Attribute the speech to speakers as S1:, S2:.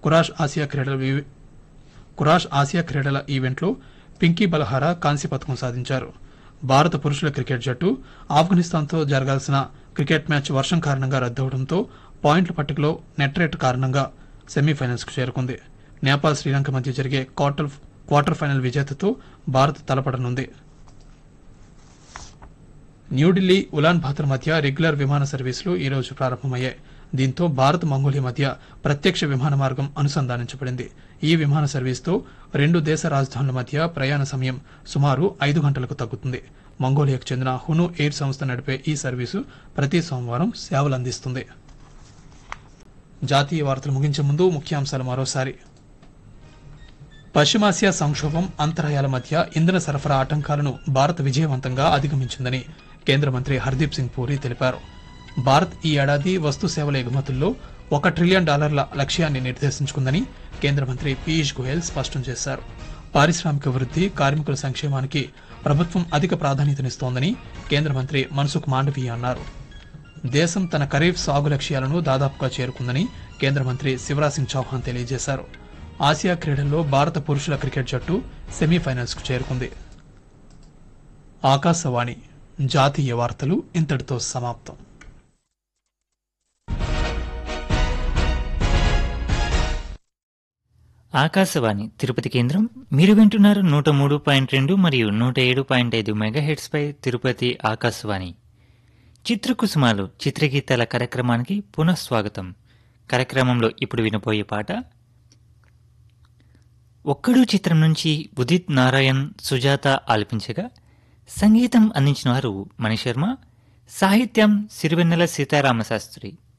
S1: kurash Asia క్రీడల వి- kurash Asia క్రీడల ఈవెంట్లో పింకీ బలహారా కాంస్య పథకం సాధించారు భారత పురుషుల క్రికెట్ జట్టు ఆఫ్ఘనిస్తాన్తో జరగాల్సిన క్రికెట్ మ్యాచ్ వర్షం కారణంగా రద్దవడంతో పాయింట్ల పట్టికలో నెట్ రేట్ కారణంగా సెమీఫైనల్స్కు చేరుకుంది నేపాల్ శ్రీలంక మధ్య జరిగే క్వార్టర్ క్వార్టర్ ఫైనల్ విజేతతో భారత్ తలపడనుంది న్యూఢిల్లీ ఉలాన్ బాతర్ మధ్య రెగ్యులర్ విమాన సర్వీసులు ఈ రోజు ప్రారంభమయ్యాయి దీంతో భారత్ మంగోలియా మధ్య ప్రత్యక్ష విమాన మార్గం అనుసంధానించబడింది ఈ విమాన సర్వీస్తో రెండు దేశ రాజధానుల మధ్య ప్రయాణ సమయం సుమారు ఐదు గంటలకు తగ్గుతుంది మంగోలియాకు చెందిన హును ఎయిర్ సంస్థ నడిపే ఈ సర్వీసు ప్రతి సోమవారం సేవలు అందిస్తుంది జాతీయ వార్తలు ముగించే ముందు ముఖ్యాంశాలు మరోసారి పశ్చిమాసియా సంక్షోభం అంతరాయాల మధ్య ఇంధన సరఫరా ఆటంకాలను భారత్ విజయవంతంగా అధిగమించిందని కేంద్ర మంత్రి హర్దీప్ సింగ్ పూరి తెలిపారు భారత్ ఈ ఏడాది వస్తు సేవల ఎగుమతుల్లో ఒక ట్రిలియన్ డాలర్ల లక్ష్యాన్ని నిర్దేశించుకుందని కేంద్ర మంత్రి పీయూష్ గోయల్ స్పష్టం చేశారు పారిశ్రామిక వృద్ధి కార్మికుల సంక్షేమానికి ప్రభుత్వం అధిక ప్రాధాన్యతనిస్తోందని కేంద్ర మంత్రి మన్సుఖ్ మాండవీయ అన్నారు దేశం తన ఖరీఫ్ సాగు లక్ష్యాలను దాదాపుగా చేరుకుందని కేంద్ర మంత్రి శివరాజ్ సింగ్ చౌహాన్ తెలియజేశారు ఆసియా క్రీడల్లో భారత పురుషుల క్రికెట్ జట్టు సెమీఫైనల్స్ కు చేరుకుంది ఆకాశవాణి జాతీయ వార్తలు ఇంతటితో సమాప్తం
S2: ఆకాశవాణి తిరుపతి కేంద్రం మీరు వింటున్నారు నూట మూడు పాయింట్ రెండు మరియు నూట ఏడు పాయింట్ ఐదు మెగాహెడ్స్ పై తిరుపతి ఆకాశవాణి చిత్రకుసుమాలు చిత్రగీతాల కార్యక్రమానికి పునఃస్వాగతం కార్యక్రమంలో ఇప్పుడు వినబోయే పాట ఒక్కడు చిత్రం నుంచి ఉదిత్ నారాయణ్ సుజాత ఆలపించగా సంగీతం అందించిన వారు మణిశర్మ సాహిత్యం సిరివెన్నెల సీతారామశాస్త్రి